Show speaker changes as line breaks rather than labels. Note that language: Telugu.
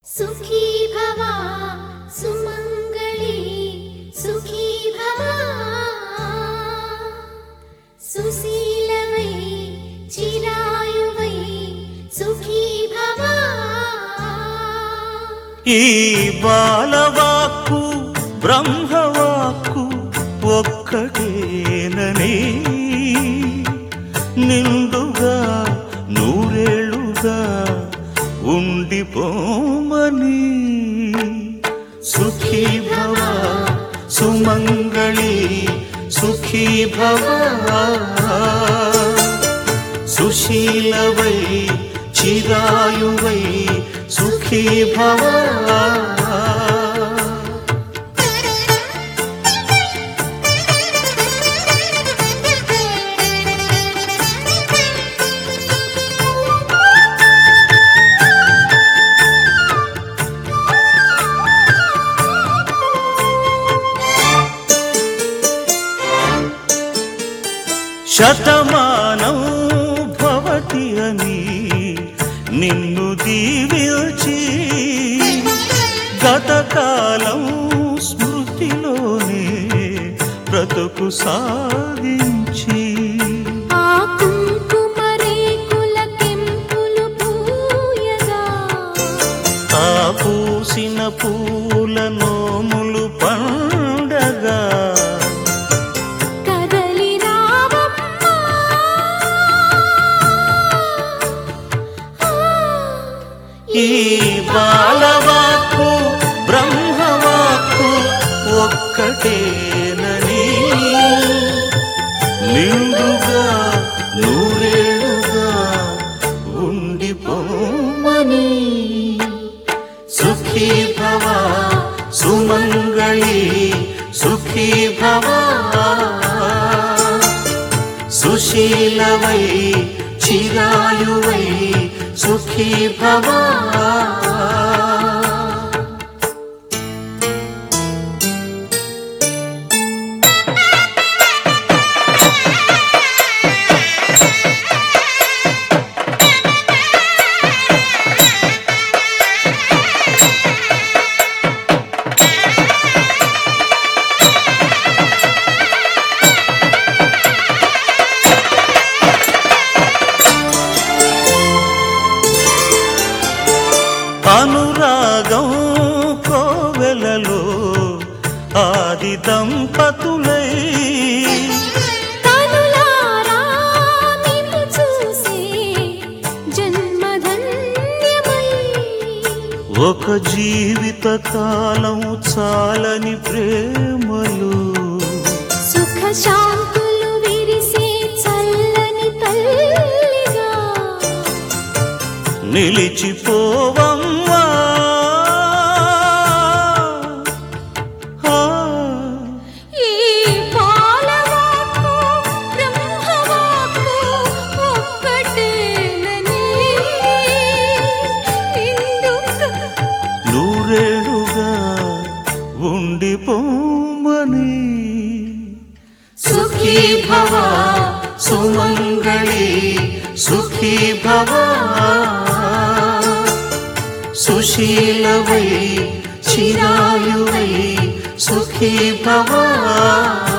సుఖీ భవ సుమంగళి సుఖీ భవ సుశీలవై చిరాయువై సుఖీ భవ
ఈ బాలవాక్కు బ్రహ్మవాక్కు ఒక్కటేనని నిండుగా నూరేళ్ళుగా ఉండిపోమని సుఖీ భవ సుమంగళి సుఖీ భవ సుశీలవై చిరాయువై సుఖీ భవ శతమానం భవతి అని నిన్ను దీవించి గతకాలం స్మృతిలోనే బ్రతుకు సాగించి
ఆ కుంకుమ రేకుల కెంపులు పూయగా
ఆ పూసిన పూల నోములు పండగా
కదలి రావమ్మా
ఈ బాలవాక్కు బ్రహ్మవాక్కు ఒక్కటేనని నిండుగా నూరేళ్ళుగా ఉండిపోమని సుఖీ భవ సుమంగళి సుఖీ భవ సుశీలవై చిరాయువై సుఖీ భవ అనురాగం కోవెలలో ఆది దంపతులై
కనులారా నిన్ను చూసి జన్మధన్యమై
ఒక జీవిత కాలం చాలని ప్రేమలు
సుఖ శాంతులు విరిసే చల్లని తల్లిగా
నిలిచిపోవమ్మా ఆ,
ఈ పాలవాకు బ్రహ్మవాకు ఒక్కటేనని నిండుగా
నూరేళ్ళుగా ఉండిపోమని సుఖీ భవ సుమంగళి సుఖీ భవ సుశీలవై చిరాయువై సుఖీ భవ